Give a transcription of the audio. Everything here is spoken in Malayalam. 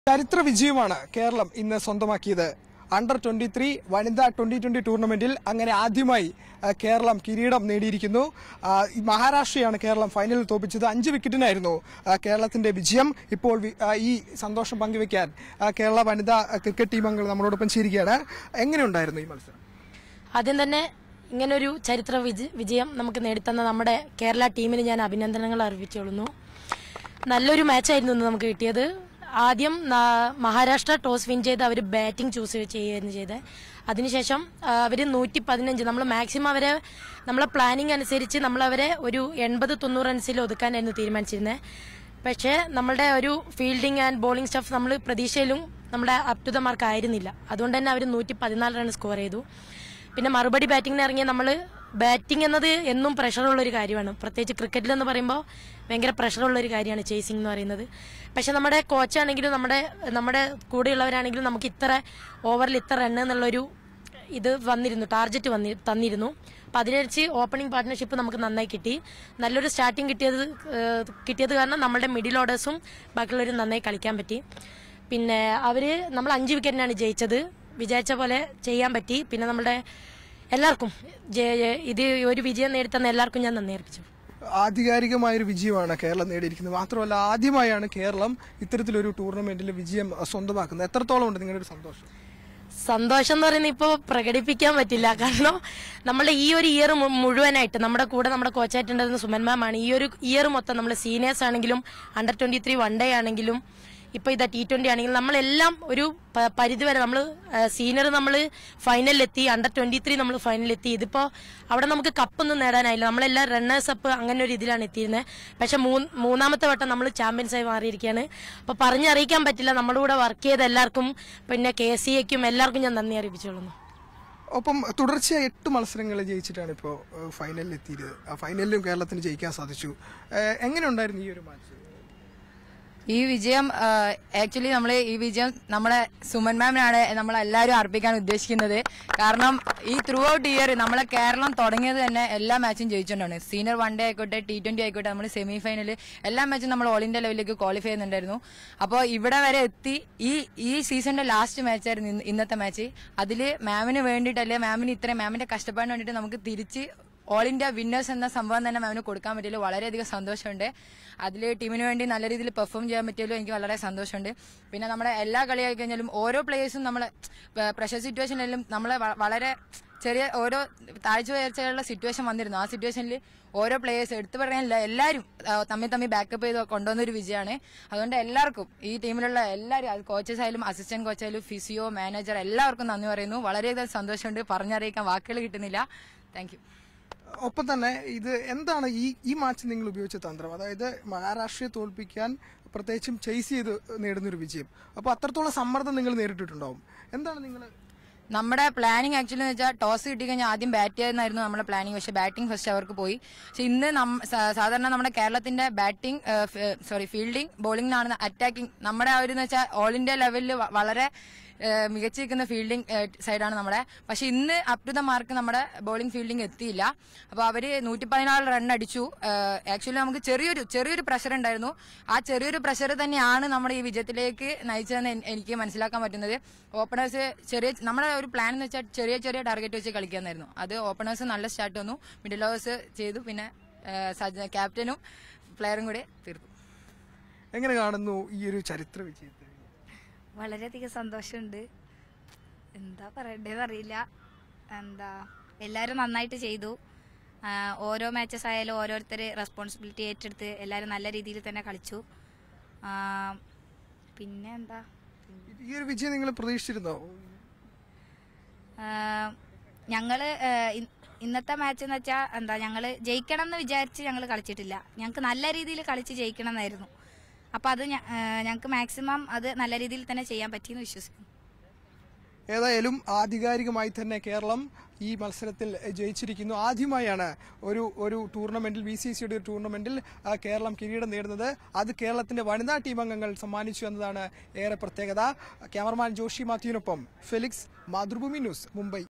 ചരിത്ര വിജയമാണ് കേരളം ഇന്ന് സ്വന്തമാക്കിയത് അണ്ടർ ട്വന്റി ത്രീ വനിതാ ട്വന്റി ട്വന്റി ടൂർണമെന്റിൽ അങ്ങനെ ആദ്യമായി ആ, കേരളം കിരീടം നേടിയിരിക്കുന്നു ആ, ഈ മഹാരാഷ്ട്രയാണ് കേരളം ഫൈനലിൽ തോപ്പിച്ചത് അഞ്ച് വിക്കറ്റിനായിരുന്നു ആ, കേരളത്തിന്റെ വിജയം ഇപ്പോൾ വി- ആ, ഈ സന്തോഷം പങ്കുവെക്കാൻ ആ, കേരള വനിതാ ക്രിക്കറ്റ് ടീം അംഗങ്ങൾ നമ്മളോടൊപ്പം ചേരുകയാണ് എങ്ങനെയുണ്ടായിരുന്നു ഈ മത്സരം ആദ്യം തന്നെ ഇങ്ങനൊരു ചരിത്ര വിജ- വിജയം നമുക്ക് നേടിത്തന്ന നമ്മുടെ കേരള ടീമിന് ഞാൻ അഭിനന്ദനങ്ങൾ അറിയിച്ചുകൊള്ളുന്നു നല്ലൊരു മാച്ചായിരുന്നു ഇന്ന് നമുക്ക് കിട്ടിയത് ആദ്യം ന- മഹാരാഷ്ട്ര ടോസ് വിൻ ചെയ്ത് അവർ ബാറ്റിംഗ് ചൂസ് ചെയ്യുകയായിരുന്നു ചെയ്തത് അതിനുശേഷം അവർ നൂറ്റി പതിനഞ്ച് നമ്മൾ മാക്സിമം അവരെ നമ്മളെ പ്ലാനിങ് അനുസരിച്ച് നമ്മളവരെ ഒരു എൺപത് തൊണ്ണൂറ് റൺസിൽ ഒതുക്കാനായിരുന്നു തീരുമാനിച്ചിരുന്നത് പക്ഷേ നമ്മളുടെ ഒരു ഫീൽഡിംഗ് ആൻഡ് ബോളിംഗ് സ്റ്റഫ് നമ്മൾ പ്രതീക്ഷയിലും നമ്മുടെ അപ് ടു ദ മാർക്ക് ആയിരുന്നില്ല അതുകൊണ്ട് തന്നെ അവർ നൂറ്റി പതിനാല് റൺ സ്കോർ ചെയ്തു പിന്നെ മറുപടി ബാറ്റിങ്ങിന് ഇറങ്ങിയ നമ്മൾ ബാറ്റിംഗ് എന്നത് എന്നും പ്രഷറുള്ള ഒരു കാര്യമാണ് പ്രത്യേകിച്ച് ക്രിക്കറ്റിൽ എന്ന് പറയുമ്പോൾ ഭയങ്കര പ്രഷറുള്ള ഒരു കാര്യമാണ് ചേസിംഗ് എന്ന് പറയുന്നത് പക്ഷെ നമ്മുടെ കോച്ചാണെങ്കിലും നമ്മുടെ നമ്മുടെ കൂടെയുള്ളവരാണെങ്കിലും നമുക്ക് ഇത്ര ഓവറിൽ ഇത്ര റൺ എന്നുള്ളൊരു ഇത് വന്നിരുന്നു ടാർജറ്റ് വന്നി തന്നിരുന്നു അപ്പം അതിനനുസരിച്ച് ഓപ്പണിംഗ് പാർട്ട്ണർഷിപ്പ് നമുക്ക് നന്നായി കിട്ടി നല്ലൊരു സ്റ്റാർട്ടിംഗ് കിട്ടിയത് ഏഹ്, കിട്ടിയത് കാരണം നമ്മുടെ മിഡിൽ ഓർഡേഴ്സും ബാക്കിയുള്ളവരും നന്നായി കളിക്കാൻ പറ്റി പിന്നെ അവര് നമ്മൾ അഞ്ച് വിക്കറ്റിനാണ് ജയിച്ചത് വിചാരിച്ച പോലെ ചെയ്യാൻ പറ്റി പിന്നെ നമ്മുടെ എല്ലാവർക്കും ജയ- ഇത് ഒരു വിജയം നേടിത്തന്ന എല്ലാവർക്കും ഞാൻ നന്ദി അർപ്പിച്ചു ആധികാരികമായൊരു വിജയമാണ് കേരളം നേടിയിരിക്കുന്നത് മാത്രമല്ല ആദ്യമായാണ് കേരളം ഇത്തരത്തിലൊരു ടൂർണമെന്റിൽ വിജയം അഹ്, സ്വന്തമാക്കുന്നത് എത്രത്തോളം ഉണ്ട് നിങ്ങളുടെ ഒരു സന്തോഷം സന്തോഷം എന്ന് പറയുന്നത് ഇപ്പോൾ പ്രകടിപ്പിക്കാൻ പറ്റില്ല കാരണം നമ്മുടെ ഈ ഒരു ഇയർ മുഴുവനായിട്ട് നമ്മുടെ കൂടെ നമ്മുടെ കോച്ചായിട്ടുണ്ടായിരുന്ന സുമൻ മാം ആണ് ഈ ഒരു ഇയർ മൊത്തം നമ്മൾ സീനിയേഴ്സ് ആണെങ്കിലും under twenty three one day ആണെങ്കിലും ഇപ്പൊ ഇതാ ടി ട്വന്റി ആണെങ്കിലും നമ്മളെല്ലാം ഒരു പ- പരിധി വരെ നമ്മൾ സീനിയർ നമ്മൾ ഫൈനലിലെത്തി അണ്ടർ ട്വന്റി ത്രീ നമ്മൾ ഫൈനലിലെത്തി ഇതിപ്പോ അവിടെ നമുക്ക് കപ്പൊന്നും നേടാനായില്ല നമ്മളെല്ലാം റണ്ണേഴ്സ് അപ്പ് അങ്ങനെ ഒരു ഇതിലാണ് എത്തിയിരുന്നത് പക്ഷെ മൂന്ന്- മൂന്നാമത്തെ വട്ടം നമ്മൾ ചാമ്പ്യൻസ് ആയി മാറിയിരിക്കുകയാണ് അപ്പൊ പറഞ്ഞറിയിക്കാൻ പറ്റില്ല നമ്മുടെ കൂടെ വർക്ക് ചെയ്ത എല്ലാവർക്കും പിന്നെ കെ സി എക്കും എല്ലാവർക്കും ഞാൻ നന്ദി അറിയിപ്പിച്ചോളുന്നു ഒപ്പം തുടർച്ചയായി എട്ട് മത്സരങ്ങൾ ജയിച്ചിട്ടാണ് ഇപ്പോൾ ഫൈനലിൽ എത്തിയത് ആ ഫൈനലിലും കേരളത്തിന് ജയിക്കാൻ സാധിച്ചു ഏഹ്, എങ്ങനെയുണ്ടായിരുന്നു ഈ ഒരു മാച്ച് ഈ വിജയം ആക്ച്വലി നമ്മൾ ഈ വിജയം നമ്മളെ സുമൻ മാമിനാണ് നമ്മൾ എല്ലാവരും അർപ്പിക്കാൻ ഉദ്ദേശിക്കുന്നത് കാരണം ഈ ത്രൂ ഔട്ട് ഇയർ നമ്മളെ കേരളം തുടങ്ങിയത് തന്നെ എല്ലാ മാച്ചും ജയിച്ചുകൊണ്ടാണ് സീനിയർ വൺ ഡേ ആയിക്കോട്ടെ ടി ട്വന്റി ആയിക്കോട്ടെ നമ്മൾ സെമി ഫൈനൽ എല്ലാ മാച്ചും നമ്മൾ ഓൾ ഇന്ത്യ ലെവലിലേക്ക് ക്വാളിഫൈ ചെയ്യുന്നുണ്ടായിരുന്നു അപ്പോൾ ഇവിടെ വരെ എത്തി ഈ ഈ സീസണിന്റെ ലാസ്റ്റ് മാച്ചായിരുന്നു ഇന്ന് ഇന്നത്തെ മാച്ച് അതിൽ മാമിന് വേണ്ടിയിട്ടല്ലേ മാമിന് ഇത്രയും മാമിന്റെ കഷ്ടപ്പാടിന് വേണ്ടിയിട്ട് നമുക്ക് തിരിച്ച് ഓൾ ഇന്ത്യ വിന്നേഴ്സ് എന്ന സംഭവം തന്നെ മാമിന് കൊടുക്കാൻ പറ്റിയല്ലോ വളരെയധികം സന്തോഷമുണ്ട് അതിൽ ടീമിന് വേണ്ടി നല്ല രീതിയിൽ പെർഫോം ചെയ്യാൻ പറ്റിയല്ലോ എനിക്ക് വളരെ സന്തോഷമുണ്ട് പിന്നെ നമ്മുടെ എല്ലാ കളിയായി കഴിഞ്ഞാലും ഓരോ പ്ലേയേഴ്സും നമ്മളെ പ്രഷർ സിറ്റുവേഷനിലും നമ്മളെ വ- വളരെ ചെറിയ ഓരോ താഴ്ച ഉയർച്ചയുള്ള സിറ്റുവേഷൻ വന്നിരുന്നു ആ സിറ്റുവേഷനിൽ ഓരോ പ്ലേയേഴ്സ് എടുത്തു പറയാനില്ല എല്ലാവരും ആ, തമ്മിൽ തമ്മിൽ ബാക്കപ്പ് ചെയ്ത് കൊണ്ടുവന്ന ഒരു വിജയമാണ് അതുകൊണ്ട് എല്ലാവർക്കും ഈ ടീമിലുള്ള എല്ലാവരും കോച്ചസ് ആയാലും അസിസ്റ്റന്റ് കോച്ചായാലും ഫിസിയോ മാനേജർ എല്ലാവർക്കും നന്ദി പറയുന്നു വളരെയധികം സന്തോഷമുണ്ട് പറഞ്ഞറിയിക്കാൻ വാക്കുകൾ കിട്ടുന്നില്ല താങ്ക് യു ഒപ്പം തന്നെ ഇത് എന്താണ് ഈ ഈ മാച്ച് നിങ്ങൾ ഉപയോഗിച്ച തന്ത്രം അതായത് മഹാരാഷ്ട്രയെ തോൽപ്പിക്കാൻ പ്രത്യേകിച്ചും ചേസ് ചെയ്ത് നേടുന്നൊരു വിജയം അപ്പോൾ അത്രത്തോളം സമ്മർദ്ദം നിങ്ങൾ നേരിട്ടിട്ടുണ്ടാവും എന്താണ് നിങ്ങൾ നമ്മുടെ പ്ലാനിങ് ആക്ച്വലി എന്ന് വെച്ചാൽ ടോസ് കിട്ടി കഴിഞ്ഞാൽ ആദ്യം ബാറ്റ് ചെയ്യുന്നതായിരുന്നു നമ്മുടെ പ്ലാനിങ് പക്ഷേ ബാറ്റിംഗ് ഫസ്റ്റ് അവർക്ക് പോയി പക്ഷെ ഇന്ന് നം- സാ- സാധാരണ നമ്മുടെ കേരളത്തിന്റെ ബാറ്റിംഗ് സോറി ഫീൽഡിംഗ് ബോളിംഗിനാണ് അറ്റാക്കിംഗ് നമ്മുടെ ആ ഒരു എന്ന് വെച്ചാൽ ഓൾ ഇന്ത്യ ലെവലിൽ വളരെ ഏഹ്, മികച്ചു നിൽക്കുന്ന ഫീൽഡിംഗ് സൈഡാണ് നമ്മുടെ പക്ഷെ ഇന്ന് അപ് ടു ദ മാർക്ക് നമ്മുടെ ബോളിംഗ് ഫീൽഡിംഗ് എത്തിയില്ല അപ്പോൾ അവര് നൂറ്റി പതിനാല് റൺ അടിച്ചു ആക്ച്വലി നമുക്ക് ചെറിയൊരു ചെറിയൊരു പ്രഷർ ഉണ്ടായിരുന്നു ആ ചെറിയൊരു പ്രഷർ തന്നെയാണ് നമ്മുടെ ഈ വിജയത്തിലേക്ക് നയിച്ചതെന്ന് എൻ- എനിക്ക് മനസ്സിലാക്കാൻ പറ്റുന്നത് ഓപ്പണേഴ്സ് ചെറിയ നമ്മുടെ ഒരു പ്ലാൻ എന്ന് വെച്ചാൽ ചെറിയ ചെറിയ ടാർഗറ്റ് വെച്ച് കളിക്കാന്നായിരുന്നു അത് ഓപ്പണേഴ്സ് നല്ല സ്റ്റാർട്ട് വന്നു മിഡിൽ ഓവേഴ്സ് ചെയ്തു പിന്നെ ഏഹ്, സജ- ക്യാപ്റ്റനും പ്ലെയറും കൂടി തീർത്തു എങ്ങനെ കാണുന്നു ഈ ഒരു ചരിത്ര വിജയത്തെ വളരെയധികം സന്തോഷമുണ്ട് എന്താ പറയണ്ടേന്ന് അറിയില്ല എന്താ എല്ലാവരും നന്നായിട്ട് ചെയ്തു ആ, ഓരോ മാച്ചസ് ആയാലും ഓരോരുത്തർ റെസ്പോൺസിബിലിറ്റി ഏറ്റെടുത്ത് എല്ലാവരും നല്ല രീതിയിൽ തന്നെ കളിച്ചു ആ, പിന്നെ എന്താ ഈ ഒരു വിജയം നിങ്ങൾ പ്രതീക്ഷിച്ചിരുന്നോ ഞങ്ങൾ ഇന്നത്തെ മാച്ച് എന്ന് വെച്ചാൽ എന്താ ഞങ്ങൾ ജയിക്കണം എന്ന് വിചാരിച്ച് ഞങ്ങൾ കളിച്ചിട്ടില്ല ഞങ്ങൾക്ക് നല്ല രീതിയിൽ കളിച്ച് ജയിക്കണം എന്നായിരുന്നു അപ്പോൾ അത് ഞങ്ങൾക്ക് മാക്സിമം അത് നല്ല രീതിയിൽ തന്നെ ചെയ്യാൻ പറ്റിയെന്ന് വിശ്വസിക്കുന്നു ഏതായാലും ആധികാരികമായി തന്നെ കേരളം ഈ മത്സരത്തിൽ ജയിച്ചിരിക്കുന്നു ആദ്യമായാണ് ഒരു ഒരു ടൂർണമെന്റിൽ ബി സി സിയുടെ ഒരു ടൂർണമെന്റിൽ ആ, കേരളം കിരീടം നേടുന്നത് അത് കേരളത്തിന്റെ വനിതാ ടീം അംഗങ്ങൾ സമ്മാനിച്ചു എന്നതാണ് ഏറെ പ്രത്യേകത ക്യാമറമാൻ ജോഷി മാത്യുവിനൊപ്പം ഫെലിക്സ് മാതൃഭൂമി ന്യൂസ് മുംബൈ